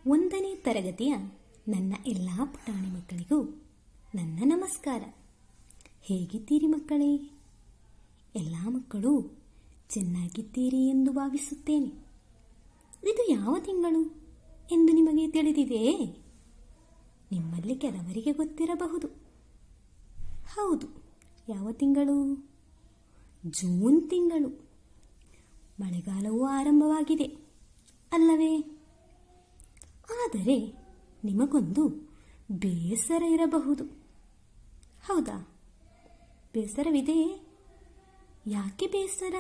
ಒಂದನೇ ತರಗತಿಯ ನನ್ನ ಎಲ್ಲ ಪುಟಾಣಿ ಮಕ್ಕಳಿಗೂ ನನ್ನ ನಮಸ್ಕಾರ ಹೇಗಿದ್ದೀರಿ ಮಕ್ಕಳೇ ಎಲ್ಲ ಮಕ್ಕಳು ಚೆನ್ನಾಗಿದ್ದೀರಿ ಎಂದು ಭಾವಿಸುತ್ತೇನೆ ಇದು ಯಾವ ತಿಂಗಳು ಎಂದು ನಿಮಗೆ ತಿಳಿದಿದೆಯೇ ನಿಮ್ಮಲ್ಲಿ ಕೆಲವರಿಗೆ ಗೊತ್ತಿರಬಹುದು ಹೌದು ಯಾವ ತಿಂಗಳು ಜೂನ್ ತಿಂಗಳು ಮಳೆಗಾಲವೂ ಆರಂಭವಾಗಿದೆ ಅಲ್ಲವೇ ಆದರೆ ನಿಮಗೊಂದು ಬೇಸರ ಇರಬಹುದು ಹೌದಾ ಬೇಸರವಿದೆಯೇ ಯಾಕೆ ಬೇಸರ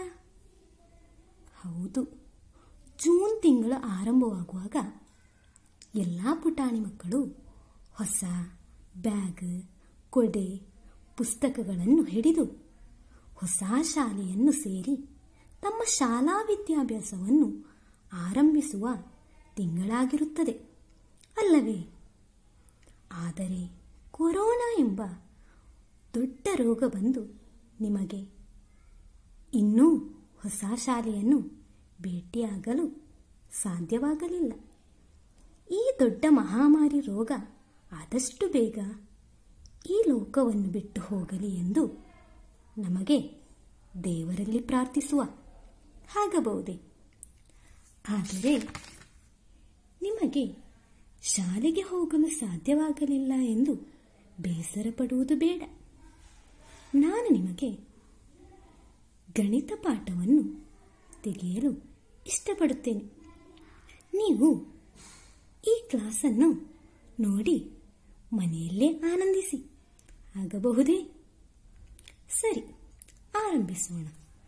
ಹೌದು ಜೂನ್ ತಿಂಗಳು ಆರಂಭವಾಗುವಾಗ ಎಲ್ಲ ಪುಟಾಣಿ ಮಕ್ಕಳು ಹೊಸ ಬ್ಯಾಗ್ ಕೊಡೆ ಪುಸ್ತಕಗಳನ್ನು ಹಿಡಿದು ಹೊಸ ಶಾಲೆಯನ್ನು ಸೇರಿ ತಮ್ಮ ಶಾಲಾ ವಿದ್ಯಾಭ್ಯಾಸವನ್ನು ಆರಂಭಿಸುವ ತಿಂಗಳಾಗಿರುತ್ತದೆ ಅಲ್ಲವೇ ಆದರೆ ಕೊರೋನಾ ಎಂಬ ದೊಡ್ಡ ರೋಗ ಬಂದು ನಿಮಗೆ ಇನ್ನೂ ಹೊಸ ಶಾಲೆಯನ್ನು ಭೇಟಿಯಾಗಲು ಸಾಧ್ಯವಾಗಲಿಲ್ಲ ಈ ದೊಡ್ಡ ಮಹಾಮಾರಿ ರೋಗ ಆದಷ್ಟು ಬೇಗ ಈ ಲೋಕವನ್ನು ಬಿಟ್ಟು ಹೋಗಲಿ ಎಂದು ನಮಗೆ ದೇವರಲ್ಲಿ ಪ್ರಾರ್ಥಿಸುವ ಆಗಬಹುದೇ ಆದರೆ ನಿಮಗೆ ಶಾಲೆಗೆ ಹೋಗಲು ಸಾಧ್ಯವಾಗಲಿಲ್ಲ ಎಂದು ಬೇಸರ ಪಡುವುದು ಬೇಡ ನಾನು ನಿಮಗೆ ಗಣಿತ ಪಾಠವನ್ನು ತೆಗೆಯಲು ಇಷ್ಟಪಡುತ್ತೇನೆ ನೀವು ಈ ಕ್ಲಾಸನ್ನು ನೋಡಿ ಮನೆಯಲ್ಲೇ ಆನಂದಿಸಿ ಆಗಬಹುದೇ ಸರಿ ಆರಂಭಿಸೋಣ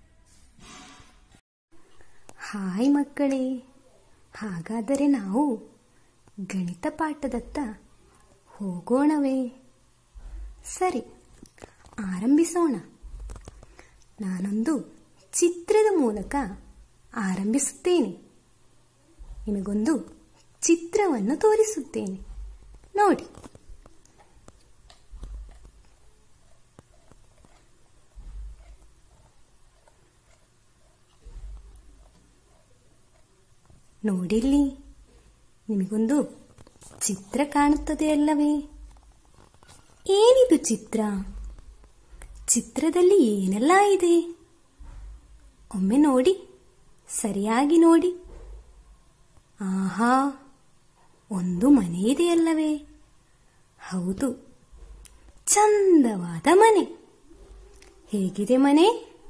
ಹಾಯ್ ಮಕ್ಕಳೇ ಹಾಗಾದರೆ ನಾವು ಗಣಿತ ಪಾಠದತ್ತ ಹೋಗೋಣವೇ ಸರಿ ಆರಂಭಿಸೋಣ ನಾನೊಂದು ಚಿತ್ರದ ಮೂಲಕ ಆರಂಭಿಸುತ್ತೇನೆ ನಿಮಗೊಂದು ಚಿತ್ರವನ್ನು ತೋರಿಸುತ್ತೇನೆ ನೋಡಿ ನೋಡಿಲ್ಲಿ ನಿಮಗೊಂದು ಚಿತ್ರ ಕಾಣುತ್ತದೆ ಅಲ್ಲವೇ ಏನಿದು ಚಿತ್ರ ಚಿತ್ರದಲ್ಲಿ ಏನೆಲ್ಲ ಇದೆ ಒಮ್ಮೆ ನೋಡಿ ಸರಿಯಾಗಿ ನೋಡಿ ಆಹಾ ಒಂದು ಮನೆ ಇದೆಯಲ್ಲವೇ ಹೌದು ಚಂದವಾದ ಮನೆ ಹೇಗಿದೆ ಮನೆ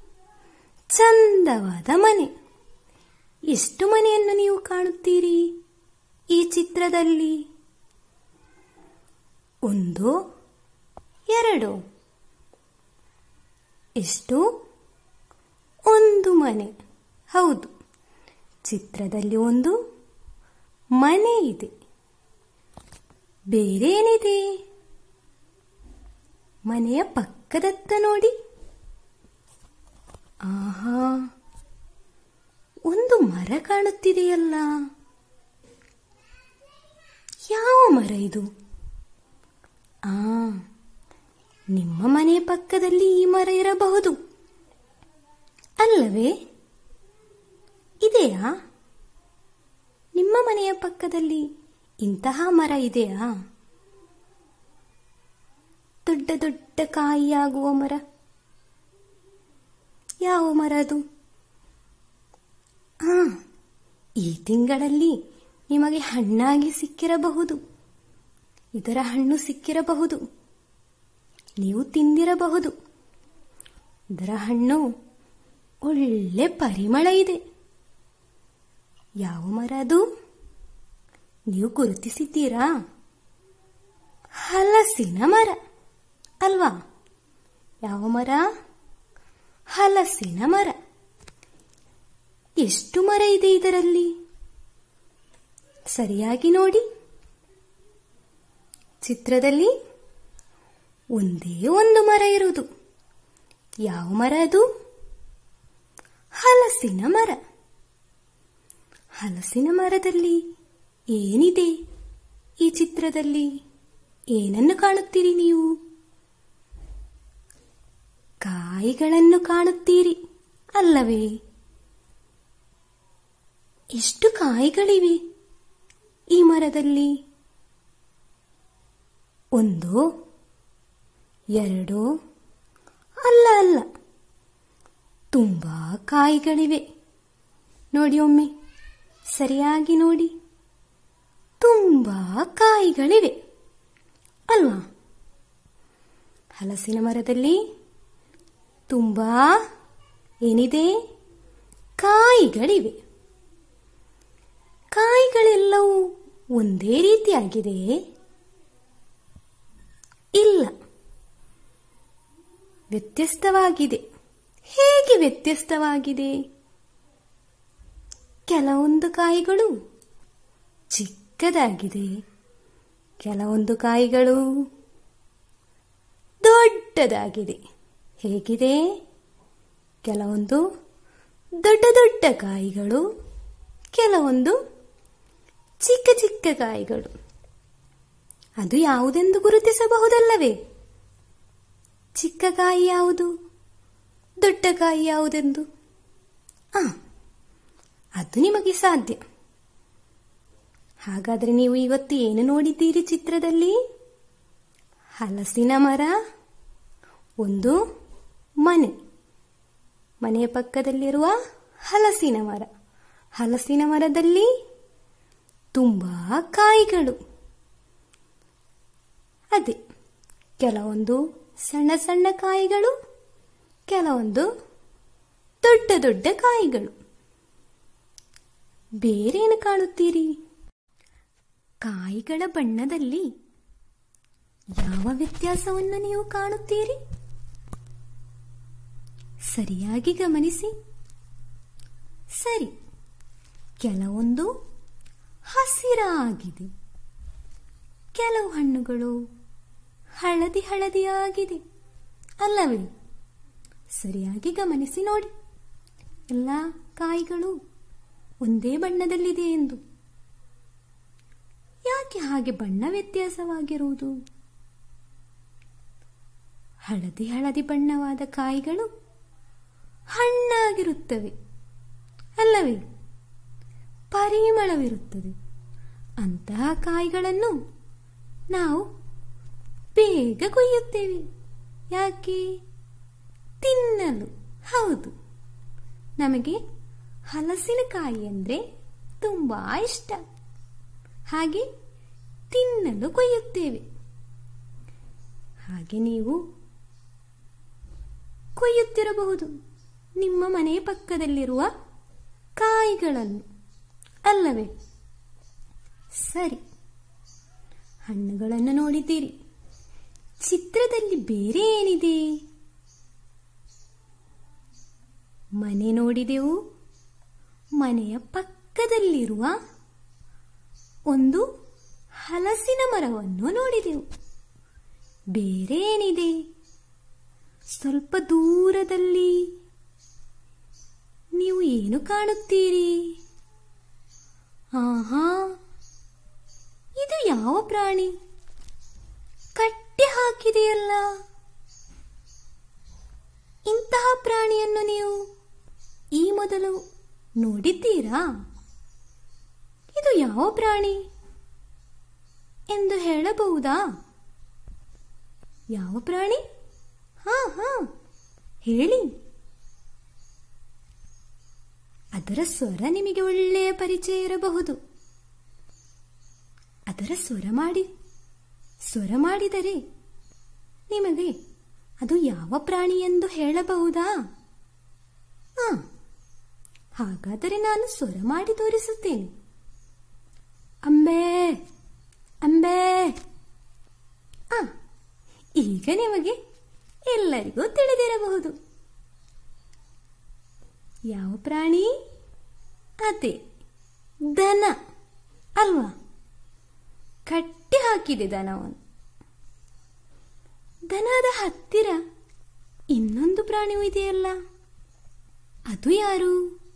ಚಂದವಾದ ಮನೆ ಎಷ್ಟು ಮನೆಯನ್ನು ನೀವು ಕಾಣುತ್ತೀರಿ ಈ ಚಿತ್ರದಲ್ಲಿ ಒಂದು ಎರಡು ಎಷ್ಟು ಒಂದು ಮನೆ ಹೌದು ಚಿತ್ರದಲ್ಲಿ ಒಂದು ಮನೆ ಇದೆ ಬೇರೆ ಏನಿದೆ ಮನೆಯ ಪಕ್ಕದತ್ತ ನೋಡಿ ಆಹಾ ಒಂದು ಮರ ಕಾಣುತ್ತಿದೆಯಲ್ಲ ಯಾವ ಮರ ಇದು ಆ ನಿಮ್ಮ ಮನೆಯ ಪಕ್ಕದಲ್ಲಿ ಈ ಮರ ಇರಬಹುದು ಅಲ್ಲವೇ ಇದೆಯಾ ನಿಮ್ಮ ಮನೆಯ ಪಕ್ಕದಲ್ಲಿ ಇಂತಹ ಮರ ಇದೆಯಾ ದೊಡ್ಡ ದೊಡ್ಡ ಕಾಯಿಯಾಗುವ ಮರ ಯಾವ ಮರ ಅದು ಆ ಈ ತಿಂಗಳಲ್ಲಿ ನಿಮಗೆ ಹಣ್ಣಾಗಿ ಸಿಕ್ಕಿರಬಹುದು ಇದರ ಹಣ್ಣು ಸಿಕ್ಕಿರಬಹುದು ನೀವು ತಿಂದಿರಬಹುದು ಇದರ ಹಣ್ಣು ಒಳ್ಳೆ ಪರಿಮಳ ಇದೆ ಯಾವ ಮರ ಅದು ನೀವು ಗುರುತಿಸಿದ್ದೀರಾ ಹಲಸಿನ ಮರ ಅಲ್ವಾ ಯಾವ ಮರ ಹಲಸಿನ ಮರ ಎಷ್ಟು ಮರ ಇದೆ ಇದರಲ್ಲಿ ಸರಿಯಾಗಿ ನೋಡಿ ಚಿತ್ರದಲ್ಲಿ ಒಂದೇ ಒಂದು ಮರ ಇರುವುದು ಯಾವ ಮರ ಅದು ಹಲಸಿನ ಮರ ಹಲಸಿನ ಮರದಲ್ಲಿ ಏನಿದೆ ಈ ಚಿತ್ರದಲ್ಲಿ ಏನನ್ನು ಕಾಣುತ್ತೀರಿ ನೀವು ಕಾಯಿಗಳನ್ನು ಕಾಣುತ್ತೀರಿ ಅಲ್ಲವೇ ಎಷ್ಟು ಕಾಯಿಗಳಿವೆ ಈ ಮರದಲ್ಲಿ ಒಂದು ಎರಡು ಅಲ್ಲ ಅಲ್ಲ ತುಂಬಾ ಕಾಯಿಗಳಿವೆ ನೋಡಿ ಒಮ್ಮೆ ಸರಿಯಾಗಿ ನೋಡಿ ತುಂಬಾ ಕಾಯಿಗಳಿವೆ ಅಲ್ವಾ ಹಲಸಿನ ಮರದಲ್ಲಿ ತುಂಬಾ ಏನಿದೆ ಕಾಯಿಗಳಿವೆ ಕಾಯಿಗಳೆಲ್ಲವೂ ಒಂದೇ ರೀತಿಯಾಗಿದೆಯೇ ಇಲ್ಲ ವ್ಯತ್ಯಸ್ತವಾಗಿದೆ ಹೇಗೆ ವ್ಯತ್ಯಸ್ತವಾಗಿದೆ ಕೆಲವೊಂದು ಕಾಯಿಗಳು ಚಿಕ್ಕದಾಗಿದೆ ಕೆಲವೊಂದು ಕಾಯಿಗಳು ದೊಡ್ಡದಾಗಿದೆ ಹೇಗಿದೆ ಕೆಲವೊಂದು ದೊಡ್ಡ ದೊಡ್ಡ ಕಾಯಿಗಳು ಕೆಲವೊಂದು ಚಿಕ್ಕ ಚಿಕ್ಕ ಕಾಯಿಗಳು ಅದು ಯಾವುದೆಂದು ಗುರುತಿಸಬಹುದಲ್ಲವೇ ಚಿಕ್ಕ ಕಾಯಿ ಯಾವುದು ದೊಡ್ಡ ಕಾಯಿ ಯಾವುದೆಂದು ಆ ಅದು ನಿಮಗೆ ಸಾಧ್ಯ ಹಾಗಾದರೆ ನೀವು ಇವತ್ತು ಏನು ನೋಡಿದ್ದೀರಿ ಚಿತ್ರದಲ್ಲಿ ಹಲಸಿನ ಮರ ಒಂದು ಮನೆ ಮನೆಯ ಪಕ್ಕದಲ್ಲಿರುವ ಹಲಸಿನ ಮರ ಹಲಸಿನ ಮರದಲ್ಲಿ ತುಂಬಾ ಕಾಯಿಗಳು ಅದೇ ಕೆಲವೊಂದು ಸಣ್ಣ ಸಣ್ಣ ಕಾಯಿಗಳು ಕೆಲವೊಂದು ದೊಡ್ಡ ದೊಡ್ಡ ಕಾಯಿಗಳು ಬೇರೇನು ಕಾಣುತ್ತೀರಿ ಕಾಯಿಗಳ ಬಣ್ಣದಲ್ಲಿ ಯಾವ ವ್ಯತ್ಯಾಸವನ್ನು ನೀವು ಕಾಣುತ್ತೀರಿ ಸರಿಯಾಗಿ ಗಮನಿಸಿ ಸರಿ ಕೆಲವೊಂದು ಹಸಿರಾಗಿದೆ ಕೆಲವು ಹಣ್ಣುಗಳು ಹಳದಿ ಹಳದಿಯಾಗಿದೆ ಅಲ್ಲವೇ ಸರಿಯಾಗಿ ಗಮನಿಸಿ ನೋಡಿ ಎಲ್ಲ ಕಾಯಿಗಳು ಒಂದೇ ಬಣ್ಣದಲ್ಲಿದೆ ಎಂದು ಯಾಕೆ ಹಾಗೆ ಬಣ್ಣ ವ್ಯತ್ಯಾಸವಾಗಿರುವುದು ಹಳದಿ ಹಳದಿ ಬಣ್ಣವಾದ ಕಾಯಿಗಳು ಹಣ್ಣಾಗಿರುತ್ತವೆ ಅಲ್ಲವೇ ಪರಿಮಳವಿರುತ್ತದೆ ಅಂತಹ ಕಾಯಿಗಳನ್ನು ನಾವು ಬೇಗ ಕೊಯ್ಯುತ್ತೇವೆ ಯಾಕೆ ತಿನ್ನಲು ಹೌದು ನಮಗೆ ಹಲಸಿನಕಾಯಿ ಅಂದರೆ ತುಂಬಾ ಇಷ್ಟ ಹಾಗೆ ತಿನ್ನಲು ಕೊಯ್ಯುತ್ತೇವೆ ಹಾಗೆ ನೀವು ಕೊಯ್ಯುತ್ತಿರಬಹುದು ನಿಮ್ಮ ಮನೆಯ ಪಕ್ಕದಲ್ಲಿರುವ ಕಾಯಿಗಳನ್ನು ಅಲ್ಲವೇ ಸರಿ ಹಣ್ಣುಗಳನ್ನು ನೋಡಿದ್ದೀರಿ ಚಿತ್ರದಲ್ಲಿ ಬೇರೆ ಏನಿದೆ ಮನೆ ನೋಡಿದೆವು ಮನೆಯ ಪಕ್ಕದಲ್ಲಿರುವ ಒಂದು ಹಲಸಿನ ಮರವನ್ನು ನೋಡಿದೆವು ಬೇರೆ ಏನಿದೆ ಸ್ವಲ್ಪ ದೂರದಲ್ಲಿ ನೀವು ಏನು ಕಾಣುತ್ತೀರಿ ಆಹಾ ಇದು ಯಾವ ಪ್ರಾಣಿ ಕಟ್ಟಿ ಹಾಕಿದೆಯಲ್ಲ ಇಂತಹ ಪ್ರಾಣಿಯನ್ನು ನೀವು ಈ ಮೊದಲು ನೋಡಿದ್ದೀರಾ ಇದು ಯಾವ ಪ್ರಾಣಿ ಎಂದು ಹೇಳಬಹುದಾ ಯಾವ ಪ್ರಾಣಿ ಹಾ ಹಾ ಹೇಳಿ ಅದರ ಸ್ವರ ನಿಮಗೆ ಒಳ್ಳೆಯ ಪರಿಚಯ ಇರಬಹುದು ಅದರ ಸ್ವರ ಮಾಡಿ ಸ್ವರ ಮಾಡಿದರೆ ನಿಮಗೆ ಅದು ಯಾವ ಪ್ರಾಣಿ ಎಂದು ಹೇಳಬಹುದಾ ಹಾ ಹಾಗಾದರೆ ನಾನು ಸ್ವರ ಮಾಡಿ ತೋರಿಸುತ್ತೇನೆ ಅಂಬೆ ಅಂಬೆ ಆ ಈಗ ನಿಮಗೆ ಎಲ್ಲರಿಗೂ ತಿಳಿದಿರಬಹುದು ಯಾವ ಪ್ರಾಣಿ ಅದೇ ದನ ಅಲ್ವಾ ಕಟ್ಟಿ ಹಾಕಿದೆ ದನವನ್ನು ದನದ ಹತ್ತಿರ ಇನ್ನೊಂದು ಪ್ರಾಣಿಯೂ ಇದೆಯಲ್ಲ ಅದು ಯಾರು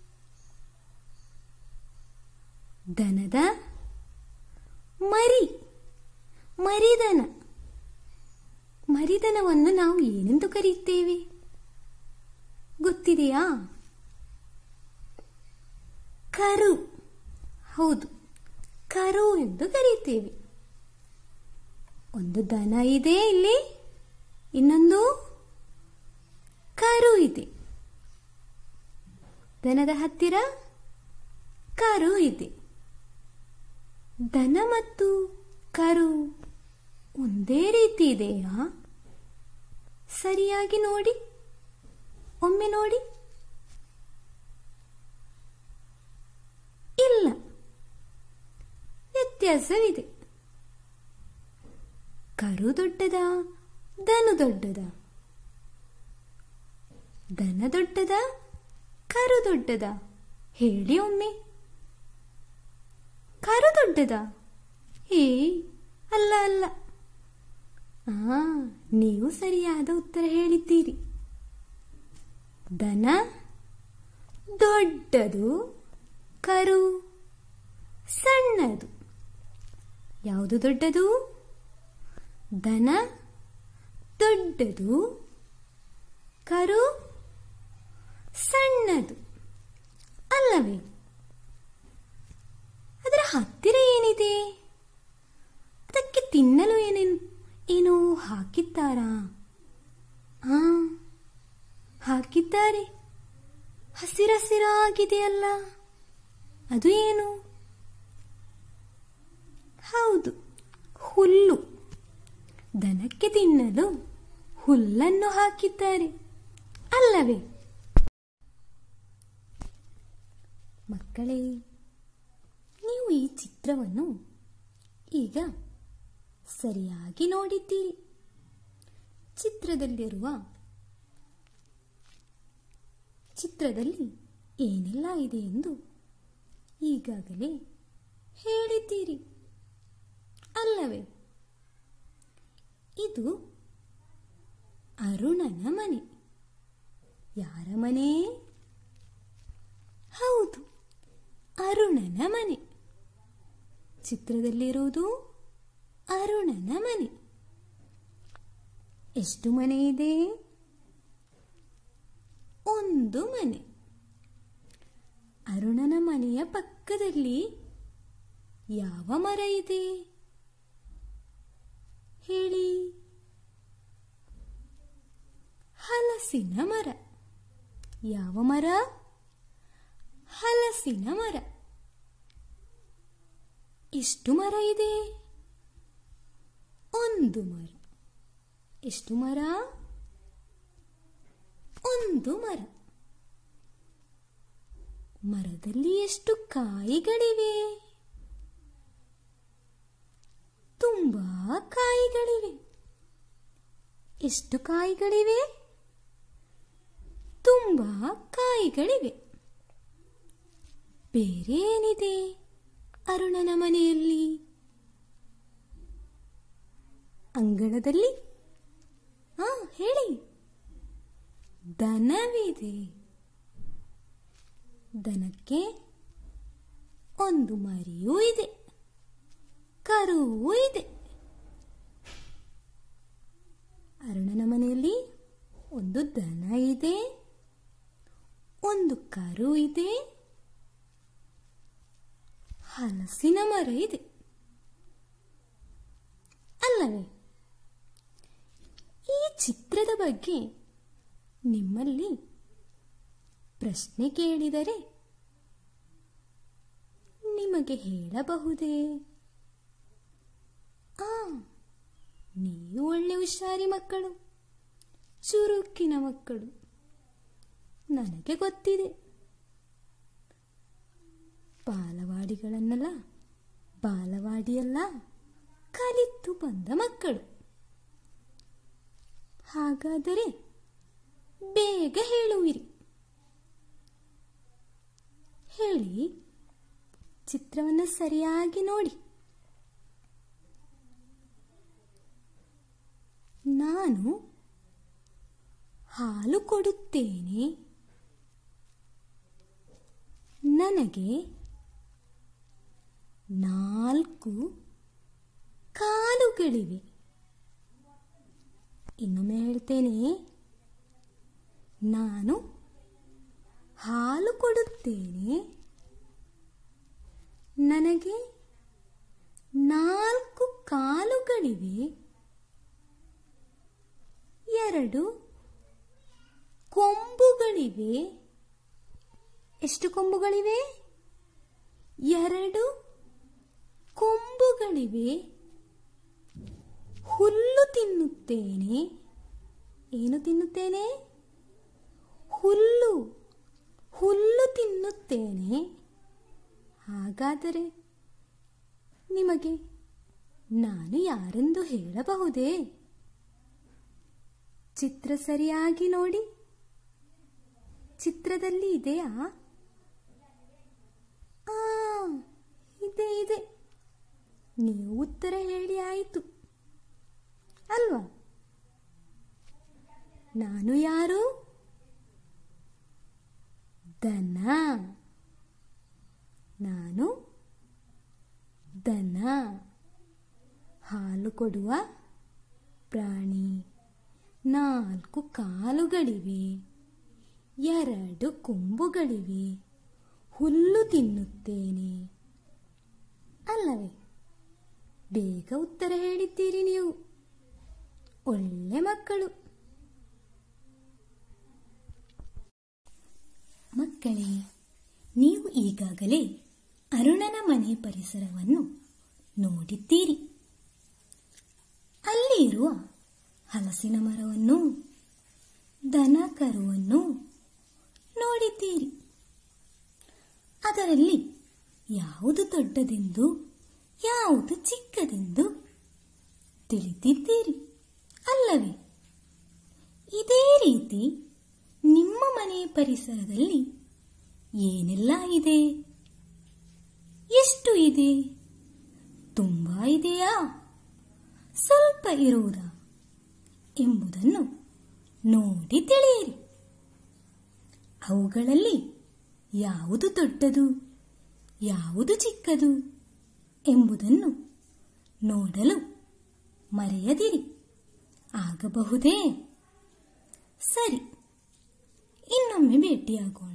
ದನದ ಮರಿ ಮರಿದನ ಮರಿದನವನ್ನು ನಾವು ಏನೆಂದು ಕರೆಯುತ್ತೇವೆ ಗೊತ್ತಿದೆಯಾ ಕರು ಹೌದು ಕರು ಎಂದು ಕರೀತೇವೆ ಒಂದು ದನ ಇದೆ ಇಲ್ಲಿ ಇನ್ನೊಂದು ಕರು ಇದೆ ದನದ ಹತ್ತಿರ ಕರು ಇದೆ ದನ ಮತ್ತು ಕರು ಒಂದೇ ರೀತಿ ಇದೆಯಾ ಸರಿಯಾಗಿ ನೋಡಿ ಒಮ್ಮೆ ನೋಡಿ ಇಲ್ಲ ವ್ಯತ್ಯಾಸವಿದೆ ಕರು ದೊಡ್ಡದ ದನು ದೊಡ್ಡದ ದನ ದೊಡ್ಡದ ಕರು ದೊಡ್ಡದ ಹೇಳಿ ಒಮ್ಮೆ ಕರು ದೊಡ್ಡದ ಏ ಅಲ್ಲ ಅಲ್ಲ ಆ ನೀವು ಸರಿಯಾದ ಉತ್ತರ ಹೇಳಿದ್ದೀರಿ ದನ ದೊಡ್ಡದು ಕರು ಸಣ್ಣದು ಯಾವುದು ದೊಡ್ಡದು ದನ ದೊಡ್ಡದು ಕರು ಸಣ್ಣದು ಅಲ್ಲವೇ ಅದರ ಹತ್ತಿರ ಏನಿದೆ ಅದಕ್ಕೆ ತಿನ್ನಲು ಏನೇನು ಏನು ಹಾಕಿದ್ದಾರಾ ಆ ಹಾಕಿದ್ದಾರೆ ಹಸಿರಸಿರಾಗಿದೆಯಲ್ಲ ಅದು ಏನು ಹೌದು ಹುಲ್ಲು ದನಕ್ಕೆ ತಿನ್ನಲು ಹುಲ್ಲನ್ನು ಹಾಕಿದ್ದಾರೆ ಅಲ್ಲವೇ ಮಕ್ಕಳೇ ನೀವು ಈ ಚಿತ್ರವನ್ನು ಈಗ ಸರಿಯಾಗಿ ನೋಡಿದ್ದೀರಿ ಚಿತ್ರದಲ್ಲಿರುವ ಚಿತ್ರದಲ್ಲಿ ಏನೆಲ್ಲ ಇದೆ ಎಂದು ಈಗಾಗಲೇ ಹೇಳಿದ್ದೀರಿ ಅಲ್ಲವೇ ಇದು ಅರುಣನ ಮನೆ ಯಾರ ಮನೆ ಹೌದು ಅರುಣನ ಮನೆ ಚಿತ್ರದಲ್ಲಿರುವುದು ಅರುಣನ ಮನೆ ಎಷ್ಟು ಮನೆ ಇದೆ ಒಂದು ಮನೆ ಅರುಣನ ಮನೆಯ ಪಕ್ಕದಲ್ಲಿ ಯಾವ ಮರ ಇದೆ ಹೇಳಿ ಹಲಸಿನ ಮರ ಯಾವ ಮರ ಹಲಸಿನ ಮರ ಎಷ್ಟು ಮರ ಇದೆ ಒಂದು ಮರ ಎಷ್ಟು ಮರ ಒಂದು ಮರ ಮರದಲ್ಲಿ ಎಷ್ಟು ಕಾಯಿಗಳಿವೆ ತುಂಬಾ ಕಾಯಿಗಳಿವೆ ಎಷ್ಟು ಕಾಯಿಗಳಿವೆ ತುಂಬಾ ಕಾಯಿಗಳಿವೆ ಬೇರೆ ಏನಿದೆ ಅರುಣನ ಮನೆಯಲ್ಲಿ ಅಂಗಳದಲ್ಲಿ ಹಾ ಹೇಳಿ ದನವಿದೆ ದನಕ್ಕೆ ಒಂದು ಮರಿಯೂ ಇದೆ ಕರುವೂ ಇದೆ ಅರುಣನ ಮನೆಯಲ್ಲಿ ಒಂದು ದನ ಇದೆ ಒಂದು ಕರು ಇದೆ ಹಲಸಿನ ಮರ ಇದೆ ಅಲ್ಲವೇ ಈ ಚಿತ್ರದ ಬಗ್ಗೆ ನಿಮ್ಮಲ್ಲಿ ಪ್ರಶ್ನೆ ಕೇಳಿದರೆ ನಿಮಗೆ ಹೇಳಬಹುದೇ ಆ ನೀವು ಒಳ್ಳೆ ಹುಷಾರಿ ಮಕ್ಕಳು ಚುರುಕಿನ ಮಕ್ಕಳು ನನಗೆ ಗೊತ್ತಿದೆ ಬಾಲವಾಡಿಗಳನ್ನೆಲ್ಲ ಬಾಲವಾಡಿಯಲ್ಲ ಕಲಿತು ಬಂದ ಮಕ್ಕಳು ಹಾಗಾದರೆ ಬೇಗ ಹೇಳುವಿರಿ ಹೇಳಿ ಚಿತ್ರವನ್ನು ಸರಿಯಾಗಿ ನೋಡಿ ನಾನು ಹಾಲು ಕೊಡುತ್ತೇನೆ ನನಗೆ ನಾಲ್ಕು ಕಾಲುಗಳಿವೆ ಇನ್ನೊಮ್ಮೆ ಹೇಳ್ತೇನೆ ನಾನು ಹಾಲು ಕೊಡುತ್ತೇನೆ ನನಗೆ ನಾಲ್ಕು ಕಾಲುಗಳಿವೆ ಎರಡು ಕೊಂಬುಗಳಿವೆ ಎಷ್ಟು ಕೊಂಬುಗಳಿವೆ ಎರಡು ಕೊಂಬುಗಳಿವೆ ಹುಲ್ಲು ತಿನ್ನುತ್ತೇನೆ ಏನು ತಿನ್ನುತ್ತೇನೆ ಹುಲ್ಲು ಹುಲ್ಲು ತಿನ್ನುತ್ತೇನೆ ಹಾಗಾದರೆ ನಿಮಗೆ ನಾನು ಯಾರೆಂದು ಹೇಳಬಹುದೇ ಚಿತ್ರ ಸರಿಯಾಗಿ ನೋಡಿ ಚಿತ್ರದಲ್ಲಿ ಇದೆಯಾ ಆ ಇದೆ ಇದೆ ನೀವು ಉತ್ತರ ಹೇಳಿ ಆಯಿತು ಅಲ್ವಾ ನಾನು ಯಾರು ದನ ನಾನು ದನ ಹಾಲು ಕೊಡುವ ಪ್ರಾಣಿ ನಾಲ್ಕು ಕಾಲುಗಳಿವೆ ಎರಡು ಕೊಂಬುಗಳಿವೆ ಹುಲ್ಲು ತಿನ್ನುತ್ತೇನೆ ಅಲ್ಲವೇ ಬೇಗ ಉತ್ತರ ಹೇಳಿದ್ದೀರಿ ನೀವು ಒಳ್ಳೆ ಮಕ್ಕಳು ಮಕ್ಕಳೇ ನೀವು ಈಗಾಗಲೇ ಅರುಣನ ಮನೆ ಪರಿಸರವನ್ನು ನೋಡಿದ್ದೀರಿ ಅಲ್ಲಿ ಇರುವ ಹಲಸಿನ ಮರವನ್ನು ದನ ಕರುವನ್ನು ನೋಡಿದ್ದೀರಿ ಅದರಲ್ಲಿ ಯಾವುದು ದೊಡ್ಡದೆಂದು ಯಾವುದು ಚಿಕ್ಕದೆಂದು ತಿಳಿದಿದ್ದೀರಿ ಅಲ್ಲವೇ ಇದೇ ರೀತಿ ನಿಮ್ಮ ಮನೆಯ ಪರಿಸರದಲ್ಲಿ ಏನೆಲ್ಲ ಇದೆ ಎಷ್ಟು ಇದೆ ತುಂಬಾ ಇದೆಯಾ ಸ್ವಲ್ಪ ಇರುವುದಾ ಎಂಬುದನ್ನು ನೋಡಿ ತಿಳಿಯಿರಿ ಅವುಗಳಲ್ಲಿ ಯಾವುದು ದೊಡ್ಡದು ಯಾವುದು ಚಿಕ್ಕದು ಎಂಬುದನ್ನು ನೋಡಲು ಮರೆಯದಿರಿ ಆಗಬಹುದೇ ಸರಿ ಇನ್ನೊಮ್ಮೆ ಭೇಟಿಯಾಗೋಣ